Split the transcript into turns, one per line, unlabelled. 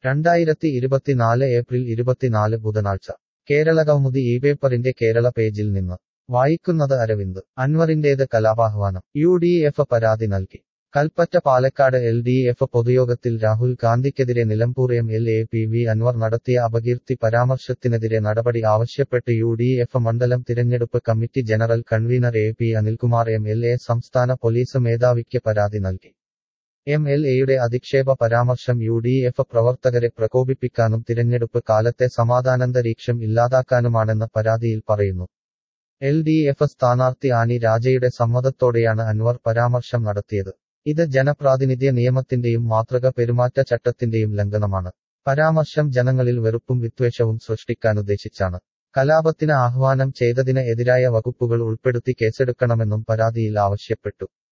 രണ്ടായിരത്തി ഇരുപത്തിനാല് ഏപ്രിൽ ഇരുപത്തിനാല് ബുധനാഴ്ച കേരള കൗമുദി ഈ പേപ്പറിന്റെ കേരള പേജിൽ നിന്ന് വായിക്കുന്നത് അരവിന്ദ് അൻവറിന്റേത് കലാപാഹ്വാനം യു ഡി എഫ് പരാതി നൽകി Kalpetta Palakkad L D F പൊതുയോഗത്തിൽ രാഹുൽ ഗാന്ധിക്കെതിരെ Nilambur M L A P V Anvar നടത്തിയ അപകീർത്തി പരാമർശത്തിനെതിരെ നടപടി ആവശ്യപ്പെട്ട് യു ഡി എഫ് മണ്ഡലം തിരഞ്ഞെടുപ്പ് committee general convener A P Anilkumar M L A സംസ്ഥാന പോലീസ് മേധാവിക്ക് പരാതി നൽകി എം എൽ എയുടെ അധിക്ഷേപ പരാമർശം യു ഡി എഫ് പ്രവർത്തകരെ പ്രകോപിപ്പിക്കാനും തിരഞ്ഞെടുപ്പ് കാലത്തെ സമാധാനാന്തരീക്ഷം ഇല്ലാതാക്കാനുമാണെന്ന് പരാതിയിൽ പറയുന്നു എൽ ഡി എഫ് സ്ഥാനാർത്ഥി ആനി രാജയുടെ സമ്മതത്തോടെയാണ് അൻവർ പരാമർശം നടത്തിയത് ഇത് ജനപ്രാതിനിധ്യ നിയമത്തിന്റെയും മാതൃക പെരുമാറ്റച്ചട്ടത്തിന്റെയും ലംഘനമാണ് പരാമർശം ജനങ്ങളിൽ വെറുപ്പും വിദ്വേഷവും സൃഷ്ടിക്കാനുദ്ദേശിച്ചാണ് കലാപത്തിന് ആഹ്വാനം ചെയ്തതിന് എതിരായ വകുപ്പുകൾ ഉൾപ്പെടുത്തി കേസെടുക്കണമെന്നും പരാതിയിൽ ആവശ്യപ്പെട്ടു